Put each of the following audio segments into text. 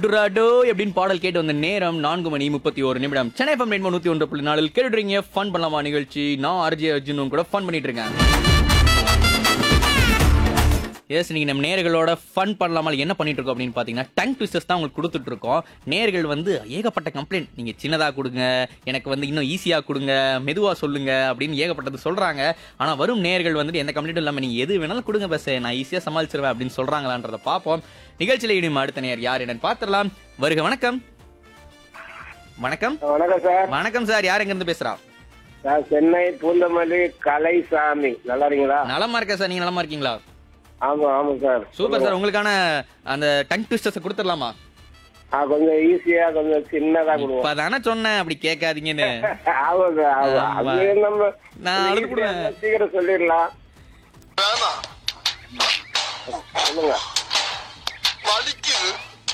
டுராடோ எப்படின்னு பாடல் கேட்டு வந்த நேரம் நான்கு மணி முப்பத்தி ஒரு நிமிடம் சென்னை எஃப்எம் ரெண்டு நூத்தி ஒன்று புள்ளி நாலில் கேட்டுறீங்க ஃபன் பண்ணலாமா நிகழ்ச்சி நான் ஆர்ஜே அர்ஜுனும் கூட ஃபன் பண்ணிட்டு இருக்கேன் எஸ் நீங்க நம்ம நேர்களோட ஃபன் பண்ணலாமா என்ன பண்ணிட்டு இருக்கோம் அப்படின்னு பாத்தீங்கன்னா டங் ட்விஸ்டர்ஸ் தான் உங்களுக்கு கொடுத்துட்டு இருக்கோம் நேர்கள் வந்து ஏகப்பட்ட கம்ப்ளைண்ட் நீங்க சின்னதா கொடுங்க எனக்கு வந்து இன்னும் ஈஸியா கொடுங்க மெதுவா சொல்லுங்க அப்படின்னு ஏகப்பட்டது சொல்றாங்க ஆனா வரும் நேர்கள் வந்துட்டு எந்த கம்ப்ளைண்ட்டும் இல்லாம நீங்க எது வேணாலும் கொடுங்க பஸ் நான் ஈஸியா சமாளிச்சிருவேன் அப்படின்னு சொல்றாங்களான்றத பார்ப்போம் நிகழ்ச்சியில இனிமே அடுத்த நேர் யார் என்னன்னு பார்த்துடலாம் வருக வணக்கம் வணக்கம் வணக்கம் சார் வணக்கம் சார் யார் எங்க இருந்து பேசுறா நான் சென்னை பூந்தமல்லி கலைசாமி நல்லா இருக்கீங்களா நலமா இருக்கேன் சார் நீங்க நலமா இருக்கீங்களா ஆமா ஆமா சார் சூப்பர் சார் உங்களுக்கான அந்த டங் ட்விஸ்டர்ஸ் கொடுத்துடலாமா ஆ, கொஞ்சம் ஈஸியா கொஞ்சம் சின்னதா கொடுவோம் இப்பதானே சொன்னேன் அப்படி கேட்காதீங்கன்னு ஆமா சார் ஆமா ஆமா. அது நம்ம நான் அழுது easy ஆ போடுவேன். சீக்கிரம் சொல்லிடலாம் சொல்லுங்க வலிக்குது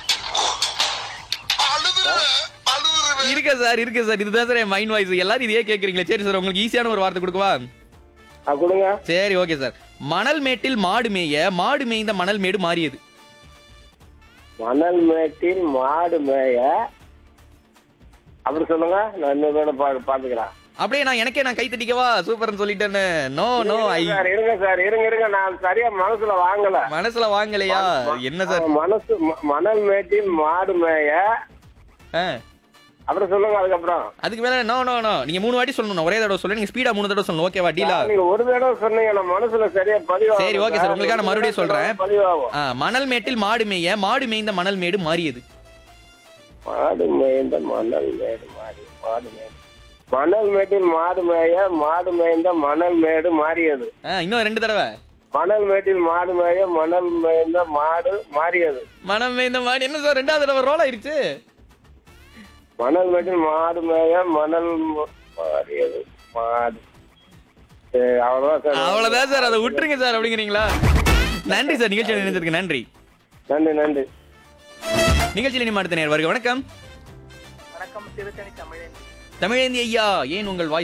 அழுதுருவேன் அழுதுருவேன் இருக்கு சார் இருக்கு சார் இதுதான் சார் என் மைண்ட் வாய்ஸ் எல்லாரும் இதே கேக்குறீங்களே சரி சார் உங்களுக்கு ஈஸியான ஒரு வார்த்தை கொடுக்கவா ஆ, கொடுங்க சரி ஓகே சார் மணல் மேட்டில் மாடு மேய மாடு மேய்ந்த மணல் மேடு மாறியது மணல் மேட்டில் மாடு மேய அப்படி சொல்லுங்க நான் இன்னொரு தடவை பா- பாத்துக்கிறேன் அப்படியே நான் எனக்கே நான் கை தட்டிக்கவா சூப்பர்னு சொல்லிட்டேன்னு நோ நோ ஐ இருங்க சார் இருங்க சார் இருங்க இருங்க நான் சரியா மனசுல வாங்கல மனசுல வாங்கலையா என்ன சார் ஆ, மனசு ம- மணல் மேட்டில் மாடு மேய ஆ, அப்புறம் சொல்லுங்க அதுக்கப்புறம் அதுக்கு மேல நோ நோ நோ நீங்க மூணு வாட்டி சொல்லணும் ஒரே தடவை சொல்ல நீங்க ஸ்பீடா மூணு தடவை சொல்லணும் ஓகேவா டீலா நீங்க ஒரு தடவை சொன்னீங்க நான் மனசுல சரியா பதிவாகும் சரி, okay சார். உங்களுக்கான மறுபடியும் சொல்றேன். பதிவாகும் ஆ, மணல் மேட்டில் மாடு மேய மாடு மேய்ந்த மணல் மேடு மாறியது மாடு மேய்ந்த மணல் மேடு மாறி மாடு மேடு மணல் மேட்டில் மாடு மேய மாடு மேய்ந்த மணல் மேடு மாறியது ஆ, இன்னும் ரெண்டு தடவை மணல் மேட்டில் மாடு மேய மணல் மேய்ந்த மாடு மாறியது மனம் மேய்ந்த மாடு என்ன சார் ரெண்டாவது தடவை ரோல் ஆயிருச்சு மணல் மேட்டில் மாடு மேய மணல் ம- மாறியது மாடு சரி அவ்வளவுதான் சார் அவ்வளவுதான் சார் அதை விட்டுருங்க சார் அப்படிங்கிறீங்களா நன்றி சார் நிகழ்ச்சியில் இணைந்திருக்கு நன்றி நன்றி நன்றி நிகழ்ச்சியில் இனி அடுத்த நேர் வருக வணக்கம் வணக்கம் திருத்தணி தமிழன் தமிழேந்தி ஐயா ஏன் உங்கள் வாய்ஸ்